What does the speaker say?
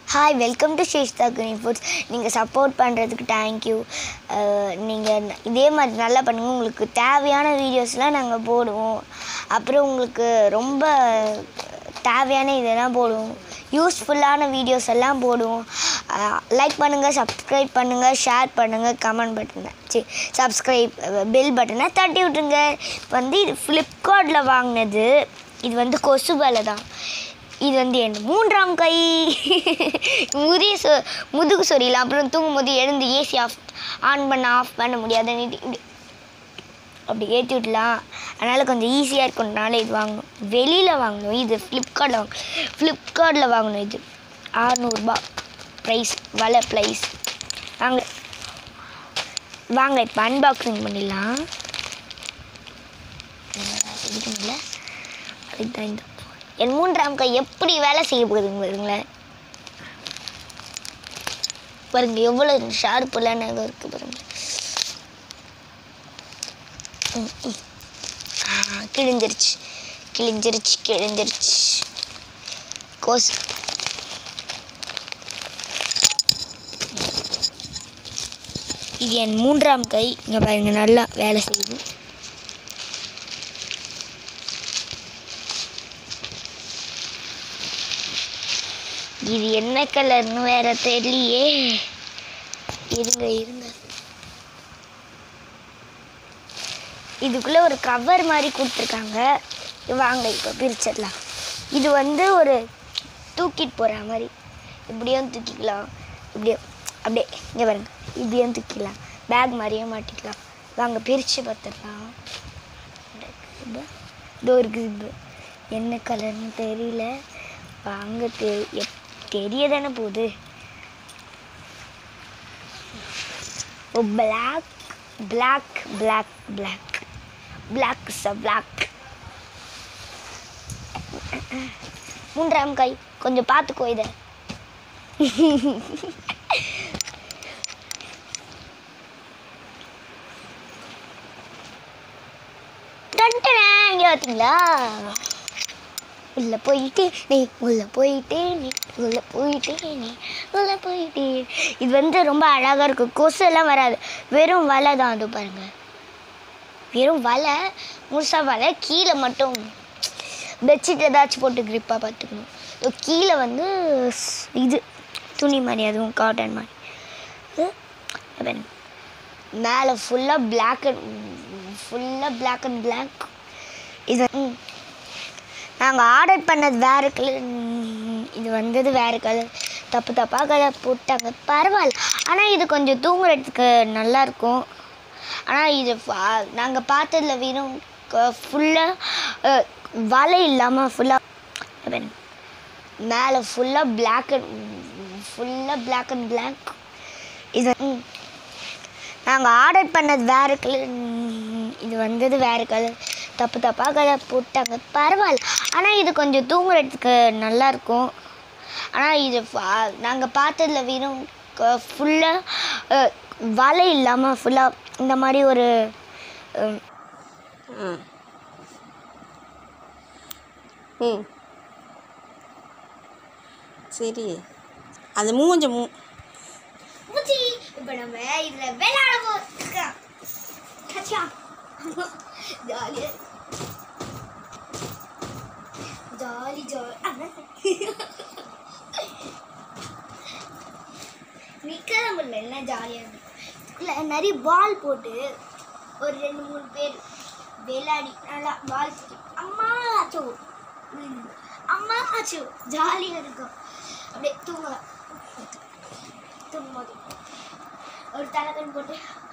Hi welcome to Srishta green foods நீங்கள் support பண்ணுறதுக்கு thank you நீங்கள் இதே மாதிரி நல்லா பண்ணுங்கள் உங்களுக்கு தேவையான வீடியோஸ்லாம் நாங்கள் போடுவோம் அப்புறம் உங்களுக்கு ரொம்ப தேவையான இதெல்லாம் போடுவோம் யூஸ்ஃபுல்லான வீடியோஸ் எல்லாம் போடுவோம் லைக் பண்ணுங்கள் சப்ஸ்கிரைப் பண்ணுங்கள் ஷேர் பண்ணுங்கள் கமெண்ட் பட்டனை சரி சப்ஸ்கிரைப் பெல் பட்டனை தட்டி விட்டுருங்க இப்போ வந்து இது ஃப்ளிப்கார்ட்டில் வாங்கினது இது வந்து கொசு வேலை தான் இது வந்து என் மூன்றாம் கை முதிய சொ முதுகு சொரியலாம் அப்புறம் தூங்கும்போது எழுந்து ஏசி ஆஃப் ஆன் பண்ண ஆஃப் பண்ண முடியாது இப்படி அப்படி ஏற்றி விடலாம் அதனால் கொஞ்சம் ஈஸியாக இருக்கும்னால இது வாங்கணும் வெளியில் வாங்கணும் இது ஃப்ளிப்கார்ட்டில் வாங்க ஃப்ளிப்கார்ட்டில் வாங்கணும் இது அறநூறுபா ப்ரைஸ் வலை ப்ரைஸ் வாங்க வாங்க இப்போ அன்பாக்சிங் பண்ணிடலாம் பிடிக்க முடியல அதுதான் இந்த என் மூன்றாம் கை எப்படி வேலை செய்ய போகுதுங்க பாருங்களேன் பாருங்க எவ்வளோ ஷார்ப்புலாம் நகை இருக்கு பாருங்க ம், ம். ஆ, கிழிஞ்சிருச்சு கிழிஞ்சிருச்சு கிழிஞ்சிருச்சு கோஸ் இது என் மூன்றாம் கை இங்கே பாருங்க நல்லா வேலை செய்யுது இது என்ன கலர்னு வேற தெரியலையே இருங்க இருங்க இதுக்குள்ளே ஒரு கவர் மாதிரி கொடுத்துருக்காங்க வாங்க இப்போ பிரிச்சிடலாம் இது வந்து ஒரு தூக்கிட்டு போகிற மாதிரி இப்படியும் தூக்கிக்கலாம் இப்படியும் அப்படியே இங்கே பாருங்க இப்படியும் தூக்கிக்கலாம் பேக் மாதிரியும் மாட்டிக்கலாம் வாங்க பிரித்து பார்த்துடலாம் இதோ இருக்குது இது என்ன கலர்னு தெரியல வாங்க தெ எப் தெரிய தானே போகுது oh black black black black black is a black மூன்றாம் கை கொஞ்சம் பார்த்துக்கோ இதை டன்டனே, இங்க பார்த்தீங்களா உள்ள போயிட்டே நீ உள்ள போயிட்டே நீ உள்ள போயிட்டே நீ உள்ள போயிட்டே இது வந்து ரொம்ப அழகாக இருக்கும் கொசு எல்லாம் வராது வெறும் வலை தான் அது பாருங்க வெறும் வலை முழுசா வலை கீழே மட்டும் பெட்ஷீட் ஏதாச்சும் போட்டு கிரிப்பாக பார்த்துக்கணும் இதோ கீழே வந்து ஸ்- இது துணி மாதிரி அதுவும் காட்டன் மாதிரி இது பாருங்க. மேலே ஃபுல்லாக பிளாக் அண்ட் ஃபுல்லாக பிளாக் அண்ட் பிளாக் இது ம் நாங்கள் ஆர்டர் பண்ணது வேறு கலர் இது வந்தது வேறு கலர் தப்பு தப்பாக கலர் போட்டாங்க பரவாயில்ல ஆனால் இது கொஞ்சம் தூங்குறதுக்கு நல்லாயிருக்கும் ஆனால் இது நாங்கள் பார்த்ததுல வெறும் ஃபுல்லாக வலை இல்லாமல் ஃபுல்லாக மேலே ஃபுல்லாக பிளாக் அண்ட் ஃபுல்லாக பிளாக் அண்ட் பிளாக் இது ம் நாங்கள் ஆர்டர் பண்ணது வேறு கலர் இது வந்தது வேறு கலர் தப்பு தப்பாக கலர் போட்டாங்க பரவாயில்ல ஆனால் இது கொஞ்சம் தூங்குறதுக்கு நல்லாயிருக்கும் ஆனால் இது நாங்கள் பார்த்ததுல வெறும் ஃபுல்லாக வலை இல்லாமல் ஃபுல்லாக இந்த மாதிரி ஒரு அஹ், ம் ம் சரி அந்த மூஞ்ச மூ இப்போ நம்ம இதில் விளையாட போகிறோம் ஜாலியாக ஜாலி ஜாலி நிற்க முடியல என்ன ஜாலியாக இதுக்குள்ள நிறைய பால் போட்டு ஒரு ரெண்டு மூணு பேர் விளையாடி நல்லா பால் அம்மா ஆச்சோ விழுந்து. அம்மா ஆச்சோ ஜாலியாக இருக்கும் அப்படியே தூங்கலாம் தூங்கும்போது ஒரு தலைக்கண் போட்டு